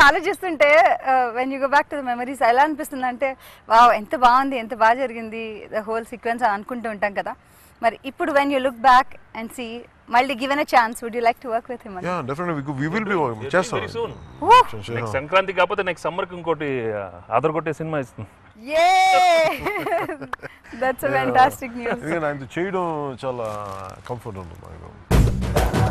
ఆలోచిస్తుంటే when you go back to the memories ఎలా అనిపిస్తుంది అంటే వావ్ ఎంత బాగుంది ఎంత బాగా జరిగింది ద హోల్ సీక్వెన్స్ అని అనుకుంటూ ఉంటాం కదా మరి ఇప్పుడు when you look back and see మళ్ళీ given a chance would you like to work with him yeah definitely we will be చేస్తాం వెరీ సూన్ చేస్తాం. నెక్స్ట్ సంక్రాంతి కాకపోతే నెక్స్ట్ సమ్మర్కి ఇంకోటి ఆధార్ కొట్టే సినిమా ఇస్తుంది యే దట్స్ అ ఫ్యాంటాస్టిక్ న్యూస్ ఎందుకంటే ఆయనతో చేయడం చాలా కంఫర్ట్ ఉంటుంది నాకు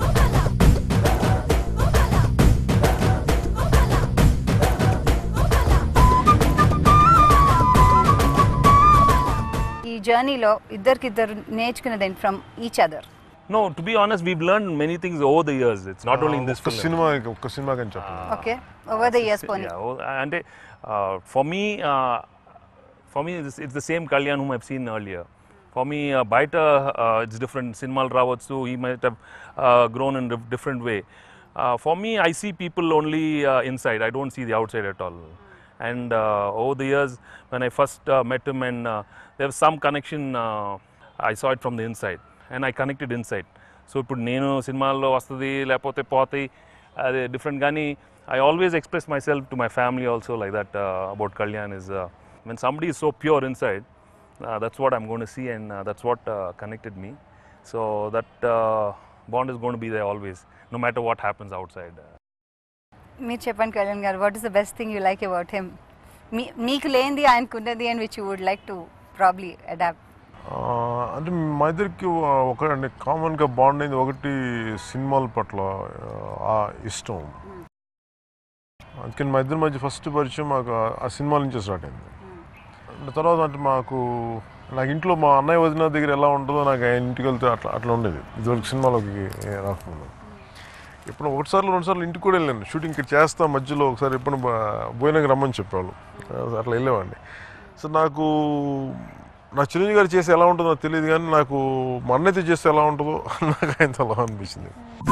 ఈ జర్నీలో ఇద్దరికిద్దరు నేర్చుకున్నది ఏంటి from each other no to be honest we learn many things over the years it's not only in this ఒక్క సినిమా ఒక్క సినిమా కానీ చెప్పండి ఓకే ఓవర్ ద ఇయర్స్ పోనీ Yeah, oh, అంటే for me for me it's the same Kalyan whom I've seen earlier for me బయట it's different సినిమాలు రావచ్చు he might have grown in different way for me I see people only inside I don't see the outside at all and over the years when I first met him and there some connection I saw it from the inside and I connected inside so ఇప్పుడు నేను సినిమాల్లో వస్తుంది లేకపోతే పోతాయి అది different కానీ I always express myself to my family also like that about Kalyan is when somebody is so pure inside uh, that's what i'm going to see and uh, that's what uh, connected me so that uh, bond is going to be there always no matter what happens outside మీరు చెప్పండి Kalyan garu what is the best thing you like about him మీ మీకు లేనిది ఆయనకు ఉన్నది and which you would like to probably adopt ఆ, అంటే మా ఇద్దరికి ఒక అంటే కామన్గా బాండ్ అయింది ఒకటి సినిమాల పట్ల ఆ ఇష్టం అందుకని మా ఇద్దరి మధ్య ఫస్ట్ పరిచయం మాకు ఆ- ఆ సినిమాల నుంచే స్టార్ట్ అయింది అంటే తర్వాత అంటే మాకు నాకు ఇంట్లో మా అన్నయ్య వదిన దగ్గర ఎలా ఉంటుందో నాకు ఆయన ఇంటికి వెళ్తే అట్లా అట్లా ఉండేది ఇదివరకు సినిమాలోకి రాకుండా ఇప్పుడు ఒకటిసార్లు రెండు సార్లు ఇంటికి కూడా వెళ్ళాను షూటింగ్ ఇక్కడ చేస్తా మధ్యలో ఒకసారి ఎప్పుడు భోజనకి రమ్మని చెప్పేవాళ్ళు అట్లా వెళ్ళేవాడిని సో నాకు నా చిరంజీవి గారు చేస్తే ఎలా ఉంటుందో తెలియదు కానీ నాకు మా అన్నయ్యతో చేస్తే ఎలా ఉంటుందో నాకు ఆయనతో అలా అనిపించింది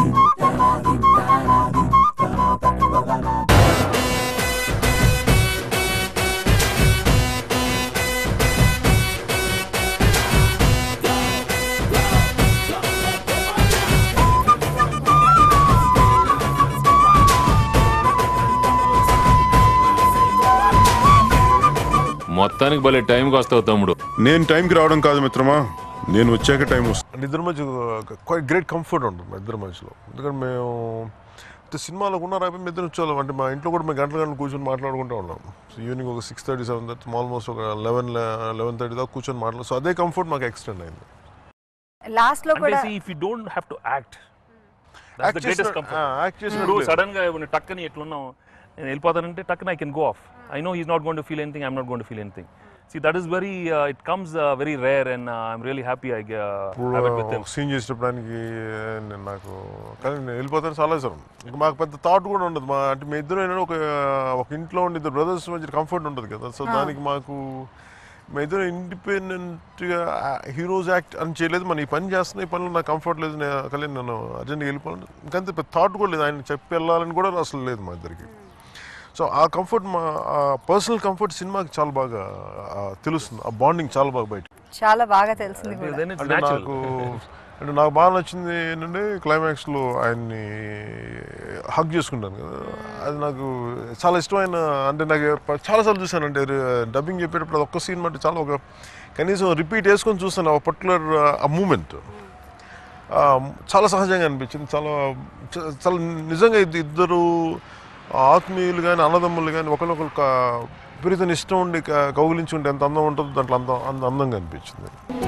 మొత్తానికి భలే టైంకి వస్తావు తమ్ముడు నేను టైంకి రావడం కాదు మిత్రమా నేను వచ్చాక టైం వస్తుంది అంటే ఇద్దరి మధ్య క్వైట్ గ్రేట్ కంఫర్ట్ ఉంటుంది మా ఇద్దరి మధ్యలో ఎందుకంటే మేము అంటే సినిమాలో ఉన్న రాబోయి ఇద్దరు వచ్చేవాళ్ళం అంటే మా ఇంట్లో కూడా మేము గంటల గంటలు కూర్చొని మాట్లాడుకుంటూ ఉన్నాం సో ఈవినింగ్ ఒక six thirty seven thirty almost ఒక లెవెన్ లెవెన్ థర్టీ దాకా కూర్చొని మాట్లాడు సో అదే కంఫర్ట్ మాకు ఎక్స్టెండ్ అయింది లాస్ట్ లో అంటే కూడా see, if you don't have to act that's Act the greatest చేసిన- comfort ఆ, act చేసినట్టు ఇప్పుడు లేదు. సడన్ గా నువ్వు టక్కని ఎట్లున్నావు నేను వెళ్ళిపోతానంటే టక్కన I can go off I know he's not gonna feel anything I'm not gonna feel anything see that is very it comes very rare and I'm really happy I have it with scene చేసేటప్పడానికి నేను నాకు కానీ నేను వెళ్ళిపోతాను చాలా sir ఇంకా మాకు పెద్ద థాట్ కూడా ఉండదు మా అంటే మీ ఇద్దరు ఏంటంటే ఒక ఒక ఇంట్లో ఉండి ఇద్దరు బ్రదర్స్ మధ్య కంఫర్ట్ ఉంటుంది కదా సో దానికి మాకు మా ఇద్దరు ఇండిపెండెంట్గా హీరోస్ యాక్ట్ అని చేయలేదు మన ఈ పని చేస్తున్నా ఈ పనిలో నాకు కంఫర్ట్ లేదు నేను కలిసి నేను అర్జెంట్గా వెళ్ళిపోవాలి ఇంకంతే పెద్ద థాట్ కూడా లేదు ఆయన చెప్పి వెళ్ళాలని కూడా అసలు లేదు మా ఇద్దరికి సో ఆ కంఫర్ట్ మా పర్సనల్ కంఫర్ట్ సినిమాకి చాలా బాగా ఆ, తెలుస్తుంది ఆ బాండింగ్ చాలా బాగా బయట చాలా బాగా తెలిసింది కూడా దెన్ ఇట్స్ అంటే న్యాచురల్ నాకు అంటే నాకు బాగా నచ్చింది ఏంటంటే క్లైమాక్స్లో ఆయన్ని హక్ చేసుకుంటాను కదా అది నాకు చాలా ఇష్టమైన అంటే నాకు ప- చాలాసార్లు చూశాను అంటే డబ్బింగ్ చెప్పేటప్పుడు అది ఒక్క సీన్ అంటే చాలా ఒక కనీసం రిపీట్ వేసుకొని చూస్తాను ఆ పర్టికులర్ ఆ మూమెంట్ చాలా సహజంగా అనిపించింది చాలా చ- చాలా నిజంగా ఇది ఇద్దరు ఆత్మీయులు కానీ అన్నదమ్ములు కానీ ఒకరినొకరు క- విపరీతమైన ఇష్టం ఉండి క- కౌగిలించుకుంటే ఎంత అందం ఉంటుందో దాంట్లో అంత అంత అందంగా అనిపించింది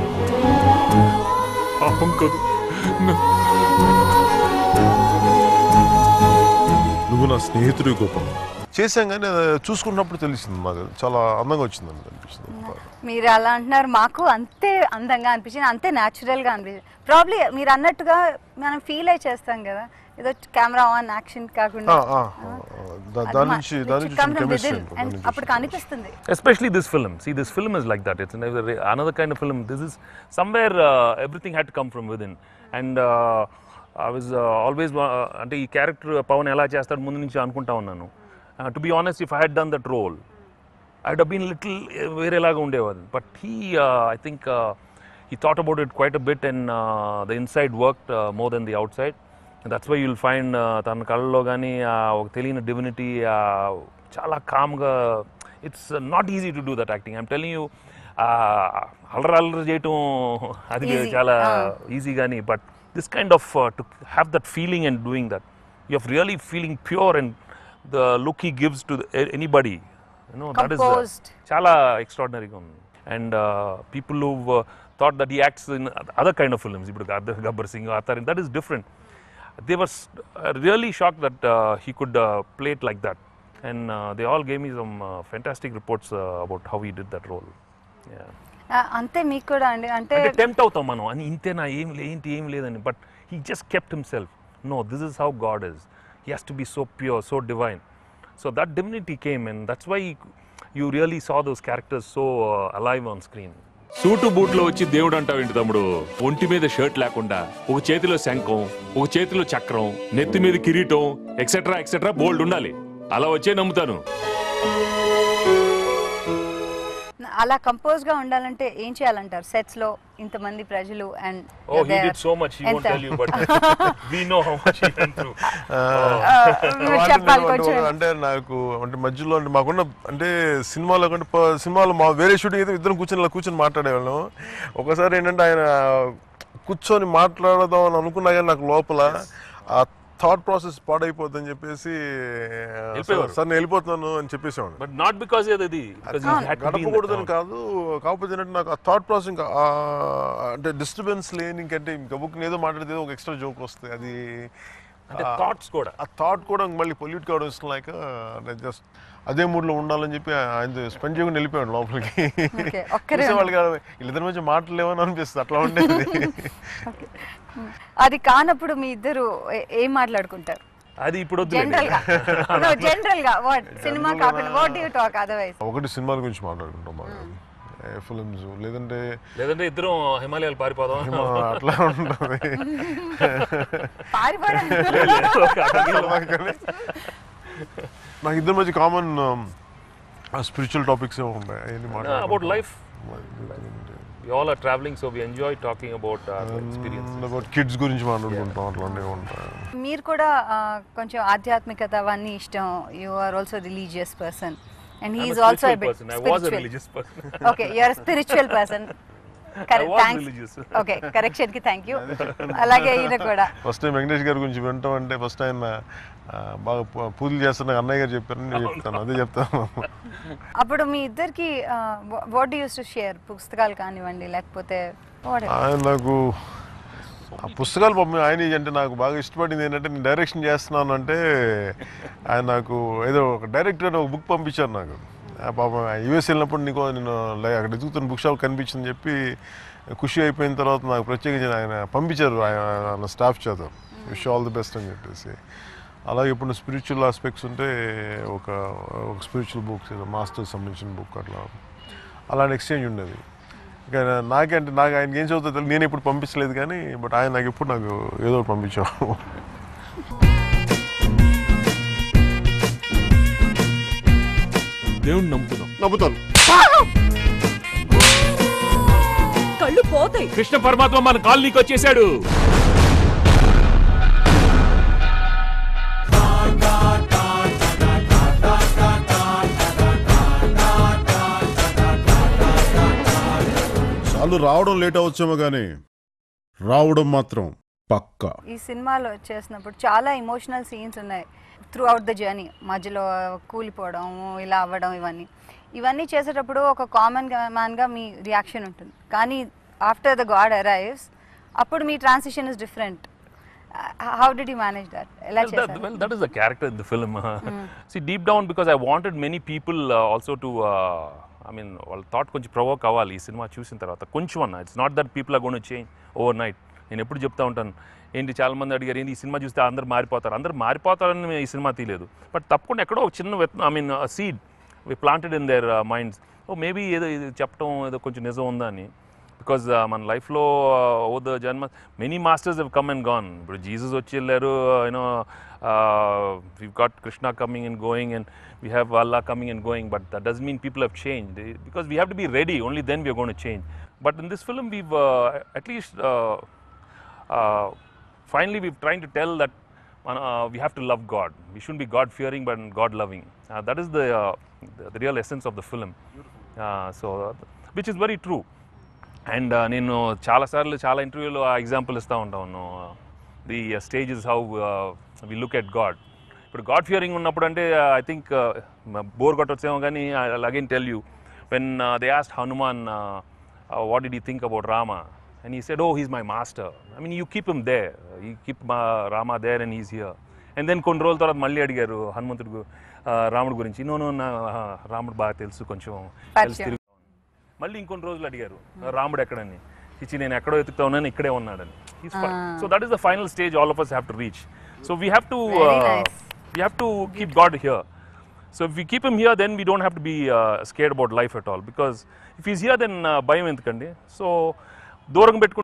పాపం కాదు నువ్వు నా స్నేహితుడి గొప్ప చేశాం కానీ అది చూసుకున్నప్పుడు తెలిసింది నాకు చాలా అందంగా వచ్చిందని అనిపిస్తుంది మీరు అలా అంటున్నారు మాకు అంతే అందంగా అనిపించింది అంతే natural గా అనిపించింది ప్రాబ్లీ మీరు అన్నట్టుగా మనం ఫీల్ అయి చేస్తాం కదా ఏదో కెమెరా ఆన్ యాక్షన్ కాకుండా ఆ, ఆ, ఆ, దా- దాని నుంచి దాని నుంచి కెమిస్ట్రీ అండ్ అప్పుడు కనిపిస్తుంది especially this film see this film is like that it's another, another kind of film this is somewhere uh, everything had to come from within and uh, i was uh, always uh, అంటే ఈ character Pawan ఎలా చేస్తాడు ముందు నుంచి అనుకుంటా ఉన్నాను to be honest if I had done that role I would been little వేరేలాగా ఉండేవాడు but he I think he thought about it quite a bit and the inside work more than the outside that's why you'll find తన కళ్ళలో కానీ ఒక తెలియని divinity చాలా కామ్గా it's not easy to do that acting I'm telling you అల్లరి అల్లరి చేయటం అది Easy. చాలా Ah. ఈజీ కానీ but this kind of to have that feeling and doing that you of really feeling pure and the look he gives to anybody you know that is Composed. చాలా ఎక్స్ట్రాడినరీగా ఉంది and people who thought that he acts in other kind of films ఇప్పుడు Gabbar Gabbar Singh other that is different they was really shock that he could play it like that and they all game he some fantastic reports about how he did that role ఆ, అంతే మీకు కూడా అండి అంటే అంటే tempt అవుతాం మనం అని ఇంతేనా ఏం లే ఏంటి ఏం లేదని but he just kept himself no this is how god is he has to be so pure so divine so that divinity came and that's why you really saw those characters so alive on screen suit బూట్లో వచ్చి దేవుడు అంటావేంటి తమ్ముడు ఒంటి మీద shirt లేకుండా ఒక చేతిలో శంఖం ఒక చేతిలో చక్రం నెత్తి మీద కిరీటం ఎక్సెట్రా ఎక్సెట్రా బోల్డ్ ఉండాలి అలా వచ్చే నమ్ముతాను అలా కంపోజ్ గా ఉండాలంటే ఏం చేయాలంటారు సెట్స్ లో ఇంతమంది ప్రజలు and Oh, he did so much. He won't tell you, but we know how much he went through. చెప్పాలి అంటే కొంచెం నేను- అంటే నాకు అంటే మధ్యలో అంటే మాకున్న అంటే సినిమాలో కంటే ప- సినిమాలో మా వేరే షూటింగ్ అయితే ఇద్దరం కూర్చొని ఇలా కూర్చొని మాట్లాడేవాళ్ళం ఒకసారి ఏంటంటే ఆయన కూర్చొని మాట్లాడదాం అని అనుకున్నా కానీ నాకు లోపల ఆ థాట్ ప్రాసెస్ పాడైపోద్దని చెప్పేసి వెళ్ళిపోయేవారు. సార్ నేను వెళ్ళిపోతున్నాను అని చెప్పేసేవాడు But not because of the because he had to be in that గడపకూడదని town. కాదు కాకపోతే ఏంటంటే నాకు ఆ థాట్ ప్రాసెస్ ఇంకా ఆ, అంటే డిస్టర్బెన్స్ లేని ఇంకంటే ఇంకా బుక్ ఏదో మాట్లాడితే ఒక ఎక్స్ట్రా జోక్ వస్తుంది అది అంటే థాట్స్ కూడా ఆ థాట్ కూడా మళ్ళీ పొల్యూట్ కావడం ఇష్టం లేక నేను జస్ట్ అదే మూడ్లో ఉండాలని చెప్పి ఆయన స్పెండ్ చేయకుండా వెళ్ళిపోయాడు లోపలికి Okay, ఒక్కరే చూసే వాళ్ళు కాదు వీళ్ళిద్దరి మధ్య మాటలేమని అనిపిస్తుంది అట్లా ఉండేది అది కానప్పుడు మీ ఇద్దరు ఏ- ఏం మాట్లాడుకుంటారు అది ఇప్పుడు జనరల్ గా వద్దులేండి. జనరల్ గా వాట్ సినిమా కాకుండా వాట్ యూ టాక్ అదర్వైజ్ ఒకటి సినిమాల గురించి మాట్లాడుకుంటాం బాగా ఫిల్మ్స్ లేదంటే లేదంటే ఇద్దరం హిమాలయాలు పారిపోదాం ఏమో అట్లా ఉంటుంది పారిపోవడం నాకు ఇద్దరి మధ్య కామన్ స్పిరిచువల్ టాపిక్స్ ఏమో ఉంటాయి అవన్నీ అబౌట్ లైఫ్ మాట్లాడుకుంటాం we all are traveling so we enjoy talking about our experiences about kids గురించి మాట్లాడుకుంటాం అట్లాంటివి ఉంటాయి మీరు కూడా ఆ, కొంచెం ఆధ్యాత్మికత అవన్నీ ఇష్టం you are also religious person and I'm a he is also spiritual person. I was a religious person. Okay you are spiritual person I was thanks religious. Okay correction కి థ్యాంక్ యూ అలాగే ఈయన కూడా ఫస్ట్ టైం వెంకటేష్ గారి గురించి వింటాం అంటే first ఆయన ఆ, బాగా పూ- పూజలు చేస్తున్న అన్నయ్య గారు చెప్పారని నేను చెప్తాను అదే చెప్తాను అప్పుడు మీ ఇద్దరికి వాట్ యూస్ టు షేర్ పుస్తకాలు కానివ్వండి లేకపోతే what- ఆయన నాకు ఆ పుస్తకాలు పంపి ఆయన అంటే నాకు బాగా ఇష్టపడింది ఏంటంటే నేను డైరెక్షన్ చేస్తున్నాను అంటే ఆయన నాకు ఏదో ఒక డైరెక్టర్ ఒక బుక్ పంపించారు నాకు ఆ పాపం యూఎస్ వెళ్ళినప్పుడు నీకు నేను లై- అక్కడ ఎదుగుతున్న బుక్ షాప్ కనిపించిందని చెప్పి ఖుషి అయిపోయిన తర్వాత నాకు ప్రత్యేకించి ఆయన పంపించారు ఆయన స్టాఫ్ చేత విష్ ఆల్ ది బెస్ట్ అని చెప్పేసి అలాగే ఇప్పుడు స్పిరిచువల్ ఆస్పెక్ట్స్ ఉంటే ఒక ఒక స్పిరిచువల్ బుక్స్ ఏదో మాస్టర్కి సంబంధించిన బుక్ అట్లా అలాంటి ఎక్స్చేంజ్ ఉండేది ఇంకా నాకంటే నాకు ఆయనకి ఏం చదువుతుందో తెలియదు. నేను ఇప్పుడు పంపించలేదు కానీ బట్ ఆయన నాకు ఎప్పుడు నాకు ఏదో ఒకటి పంపించావు దేవుణ్ణి నమ్ముతున్నాం నమ్ముతాను కళ్ళు పోతాయి కృష్ణ పరమాత్మ మన కాలనీకి వచ్చేసాడు చాలు రావడం లేట్ అవచ్చేమో కానీ రావడం మాత్రం పక్కా ఈ సినిమాలో చేసినప్పుడు చాలా ఇమోషనల్ సీన్స్ ఉన్నాయి త్రూ అవుట్ ద జర్నీ మధ్యలో కూలిపోవడం ఇలా అవ్వడం ఇవన్నీ ఇవన్నీ చేసేటప్పుడు ఒక కామన్ మ్యాన్గా మీ రియాక్షన్ ఉంటుంది కానీ ఆఫ్టర్ ద గాడ్ అరైవ్స్ అప్పుడు మీ transition is different how did you manage that ఎలా Well, that, చేశారు well, that is the character in the film. See, deep down, because I wanted many people uh, also to, uh, I mean, వాళ్ళ thought కొంచెం provoke అవ్వాలి ఈ cinema చూసిన తర్వాత కొంచెం అన్న it's not that people are gonna change overnight నేను ఎప్పుడు చెప్తా ఉంటాను ఏంటి చాలా మంది అడిగారు ఏంటి ఈ సినిమా చూస్తే అందరు మారిపోతారు అందరు మారిపోతారని మేము ఈ సినిమా తీయలేదు బట్ తప్పకుండా ఎక్కడో ఒక చిన్న I mean seed we planted in their minds oh maybe ఏదో ఇది చెప్పడం ఏదో కొంచెం నిజం ఉందా అని బికాజ్ మన లైఫ్లో ఓ ద జన్మ many masters have come and gone ఇప్పుడు జీసస్ వచ్చి వెళ్ళారు you know we got Krishna coming and going and we have Allah coming and going but that does mean people have change because we have to be ready only then we're gonna change but in this film we at least finally we're trying to tell that uh, we have to love God. We shouldn't be God fearing but God loving. Uh, that is the, uh, the, the real essence of the film. Uh, so, which is very true. And నేను చాలాసార్లు చాలా ఇంటర్వ్యూలో ఆ example ఇస్తూ ఉంటాను the stage is how we look at god ఇప్పుడు god fearing ఉన్నప్పుడు అంటే ఐ థింక్ బోర్ కొట్టొచ్చేమో కానీ again tell you when they asked Hanuman what did think about Rama and he said oh he's my master I mean you keep him there you keep మా Rama there and is here and then కొన్ని రోజుల తర్వాత మళ్ళీ అడిగారు హనుమంతుడు గు- ఆ, రాముడు గురించి నో నో నా ఆ, రాముడు బాగా తెలుసు కొంచెం తెలిసి పరిచయం. తిరుగు మళ్ళీ ఇంకొన్ని రోజులు అడిగారు రాముడు ఎక్కడని ఇచ్చి నేను ఎక్కడో ఎత్తుకుతా ఉన్నాను ఇక్కడే ఉన్నాడని so that is the final stage all of us have to reach so we have to Very nice. We have to keep god here so if we keep him here then we don't have to be scared about life at all because if is here then భయం ఎందుకండి so దూరం పెట్టుకుంటే